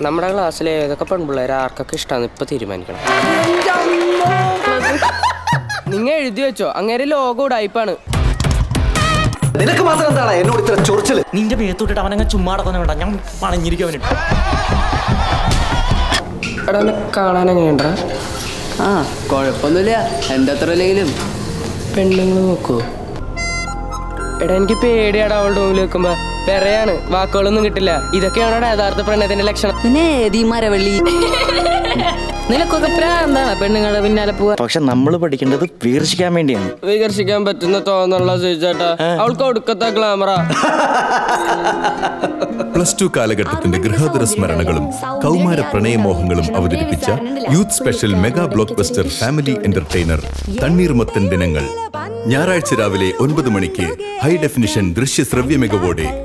നമ്മുടെ ക്ലാസ്സിലെ ഏതൊക്കെ പെൺപിള്ളേരെ ആർക്കൊക്കെ ഇഷ്ടമാണ് ഇപ്പൊ തീരുമാനിക്കണം നിങ്ങൾ എഴുതി വെച്ചോ അങ്ങനെ ലോഗോ ഉടായിപ്പാണ് നിനക്ക് മാത്രം എന്താണ് എന്നോട് ഇത്ര ചൊറിച്ചല് നിന്റെ മേത്തോട്ടിട്ട് അവനങ്ങ് ചുമ്മാടക്കൊന്നും വേണ്ട ഞാൻ പണഞ്ഞിരിക്കും അവന് എടാ എന്നെ കാണാൻ എങ്ങനെയുണ്ടാ ആ കുഴപ്പമൊന്നുമില്ല എൻ്റെ അത്ര അല്ലെങ്കിലും പെണ്ണുങ്ങൾ നോക്കൂ എടാ എനിക്ക് പേടിയാടാ അവളുടെ മുമ്പിൽ വെക്കുമ്പോ പെറയാണ് വാക്കുകളൊന്നും കിട്ടില്ല ഇതൊക്കെയാണോ യഥാർത്ഥ പ്രണയത്തിന്റെ ലക്ഷണം പിന്നെ ഏതീ മരവള്ളി നിനക്കൊക്കെ പ്രാന്താണ് പെണ്ണുങ്ങളുടെ പിന്നാലെ പോവാ പക്ഷെ നമ്മൾ പഠിക്കേണ്ടത് വീർഷിക്കാൻ വേണ്ടിയാണ് വികർഷിക്കാൻ പറ്റുന്ന തോന്നുള്ള ചേട്ടാ അവൾക്ക് ഒടുക്കത്തെ ഗ്ലാമറാ പ്ലസ് ടു കാലഘട്ടത്തിന്റെ ഗൃഹാതുര സ്മരണകളും കൗമാര പ്രണയമോഹങ്ങളും അവതരിപ്പിച്ച youth special mega blockbuster family entertainer Thanneermathan Dinangal ഞായറാഴ്ച രാവിലെ ഒൻപത് മണിക്ക് ഹൈ ഡെഫിനിഷൻ ദൃശ്യ ശ്രവ്യ മികവോടെ